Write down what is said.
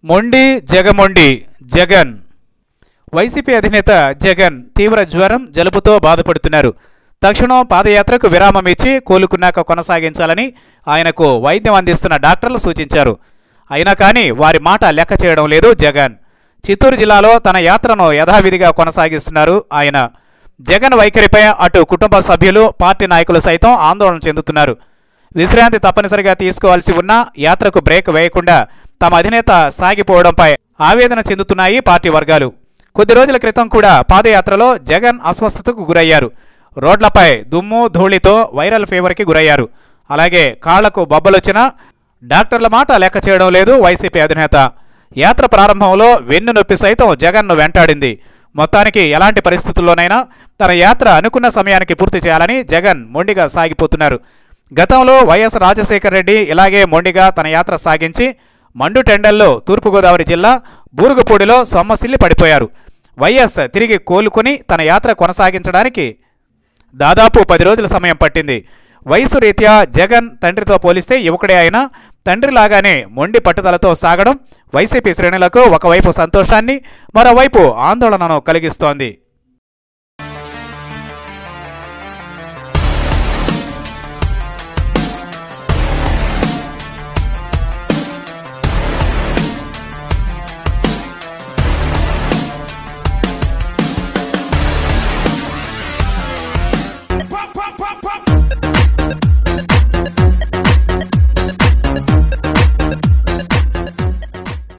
మొండి జగమొండి జగన్ వైసీపీ అధినేత జగన్ తీవ్ర జ్వరం జలుబుతో బాధపడుతున్నారు తక్షణం పాదయాత్రకు విరామం ఇచ్చి కోలుకున్నాక కొనసాగించాలని ఆయనకు వైద్యం అందిస్తున్న డాక్టర్లు సూచించారు అయినా కానీ వారి మాట లెక్క చేయడం లేదు జగన్ చిత్తూరు జిల్లాలో తన యాత్రను యథావిధిగా కొనసాగిస్తున్నారు ఆయన జగన్ వైఖరిపై అటు కుటుంబ సభ్యులు పార్టీ నాయకులు సైతం ఆందోళన చెందుతున్నారు విశ్రాంతి తప్పనిసరిగా తీసుకోవాల్సి ఉన్నా యాత్రకు బ్రేక్ వేయకుండా తమ అధినేత సాగిపోవడంపై ఆవేదన చెందుతున్నాయి పార్టీ వర్గాలు కొద్ది రోజుల క్రితం కూడా పాదయాత్రలో జగన్ అస్వస్థతకు గురయ్యారు రోడ్లపై దుమ్ము ధూళితో వైరల్ ఫీవర్కి గురయ్యారు అలాగే కాళ్లకు బొబ్బలొచ్చినా డాక్టర్ల మాట లెక్క చేయడం లేదు వైసీపీ అధినేత యాత్ర ప్రారంభంలో వెన్ను నొప్పి సైతం జగన్ను వెంటాడింది మొత్తానికి ఎలాంటి పరిస్థితుల్లోనైనా తన యాత్ర అనుకున్న సమయానికి పూర్తి చేయాలని జగన్ మొండిగా సాగిపోతున్నారు గతంలో వైఎస్ రాజశేఖర రెడ్డి ఇలాగే మొండిగా తన యాత్ర సాగించి మండు టెండల్లో తూర్పుగోదావరి జిల్లా బూరుగుపూడిలో సొమ్మసిల్లి పడిపోయారు వైఎస్ తిరిగి కోలుకుని తన యాత్ర కొనసాగించడానికి దాదాపు పది రోజుల సమయం పట్టింది వయసు రీత్యా జగన్ తండ్రితో పోలిస్తే యువకుడే అయినా తండ్రిలాగానే మొండి పట్టుదలతో సాగడం వైసీపీ శ్రేణులకు ఒకవైపు సంతోషాన్ని మరోవైపు ఆందోళనను కలిగిస్తోంది